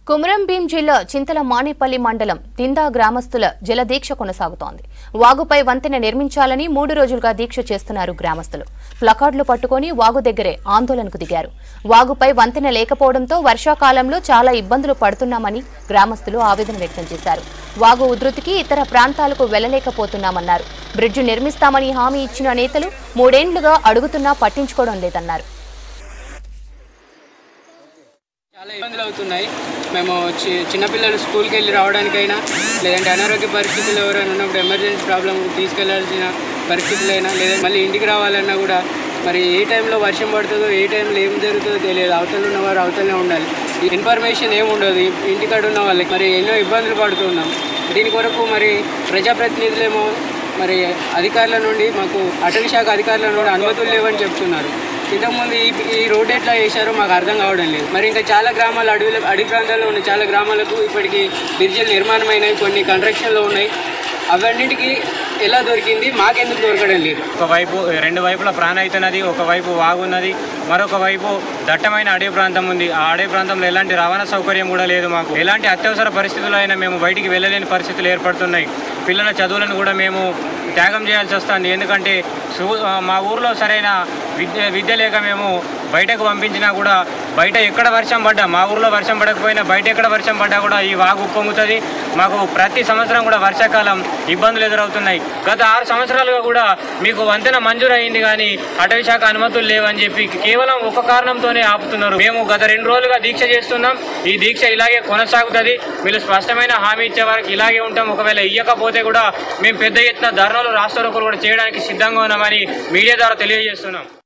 కుమరం భీం జిల్లా చింతల మానేపల్లి మండలం తిందా గ్రామస్తుల జలదీక్ష కొనసాగుతోంది వాగుపై వంతెన నిర్మించాలని మూడు రోజులుగా దీక్ష చేస్తున్నారు గ్రామస్తులు ప్లకార్డులు పట్టుకొని వాగు దగ్గరే ఆందోళనకు దిగారు వాగుపై వంతెన లేకపోవడంతో వర్షాకాలంలో చాలా ఇబ్బందులు పడుతున్నామని గ్రామస్తులు ఆవేదన వ్యక్తం చేశారు వాగు ఉధృతికి ఇతర ప్రాంతాలకు వెళ్లలేకపోతున్నామన్నారు బ్రిడ్జి నిర్మిస్తామని హామీ ఇచ్చిన నేతలు మూడేండ్లుగా అడుగుతున్నా పట్టించుకోవడం లేదన్నారు చాలా ఇబ్బందులు అవుతున్నాయి మేము చి చిన్నపిల్లలు స్కూల్కి వెళ్ళి రావడానికైనా లేదంటే అనారోగ్య పరిస్థితులు ఎవరైనా ఉన్నప్పుడు ఎమర్జెన్సీ ప్రాబ్లం తీసుకెళ్లాల్సిన పరిస్థితులైనా లేదా మళ్ళీ ఇంటికి రావాలన్నా కూడా మరి ఏ టైంలో వర్షం పడుతుందో ఏ టైంలో ఏం జరుగుతుందో తెలియదు అవతల ఉన్నవారు అవతలనే ఉండాలి ఈ ఇన్ఫర్మేషన్ ఏమి ఉండదు ఇంటికాడ ఉన్న వాళ్ళకి మరి ఎన్నో ఇబ్బందులు పడుతున్నాం దీని కొరకు మరి ప్రజాప్రతినిధులేమో మరి అధికారుల నుండి మాకు అటవీ శాఖ అధికారుల నుండి అనుమతులు లేవని చెప్తున్నారు ఇంతకుముందు ఈ ఈ రోడ్ ఎట్లా వేశారో మాకు అర్థం కావడం లేదు మరి ఇంకా చాలా గ్రామాలు అడవిలో అడవి ప్రాంతాల్లో ఉన్న చాలా గ్రామాలకు ఇప్పటికి బ్రిడ్జిలు నిర్మాణం అయినాయి కొన్ని కన్స్ట్రక్షన్లో ఉన్నాయి అవన్నిటికీ ఎలా దొరికింది మాకెందుకు దొరకడం లేదు ఒకవైపు రెండు వైపుల ప్రాణహిత నది ఒకవైపు వాగు ఉన్నది మరొక వైపు దట్టమైన అడవి ప్రాంతం ఉంది ఆ అడవి ప్రాంతంలో ఎలాంటి రవాణా సౌకర్యం కూడా లేదు మాకు ఎలాంటి అత్యవసర పరిస్థితుల్లో అయినా మేము బయటికి వెళ్ళలేని పరిస్థితులు ఏర్పడుతున్నాయి పిల్లల చదువులను కూడా మేము త్యాగం చేయాల్సి వస్తుంది ఎందుకంటే సు- ఆ, మా ఊర్లో సరైన విద్య విద్య లేక మేము బయటకు పంపించినా కూడా బయట ఎక్కడ వర్షం పడ్డా మా ఊర్లో వర్షం పడకపోయినా బయట ఎక్కడ వర్షం పడ్డా కూడా ఈ వాగు ఉప్పొంగుతుంది మాకు ప్రతి సంవత్సరం కూడా వర్షాకాలం ఇబ్బందులు ఎదురవుతున్నాయి గత ఆరు సంవత్సరాలుగా కూడా మీకు వంతెన మంజూరు అయింది కానీ అటవీ శాఖ అనుమతులు లేవని చెప్పి కేవలం ఒక కారణంతోనే ఆపుతున్నారు మేము గత రెండు రోజులుగా దీక్ష చేస్తున్నాం ఈ దీక్ష ఇలాగే కొనసాగుతుంది వీళ్ళు స్పష్టమైన హామీ ఇచ్చే వరకు ఇలాగే ఉంటాం ఒకవేళ ఇయ్యకపోతే కూడా మేము పెద్ద ఎత్తున ధర్నాలు రాష్ట్ర కూడా చేయడానికి సిద్ధంగా ఉన్నామని మీడియా ద్వారా తెలియజేస్తున్నాం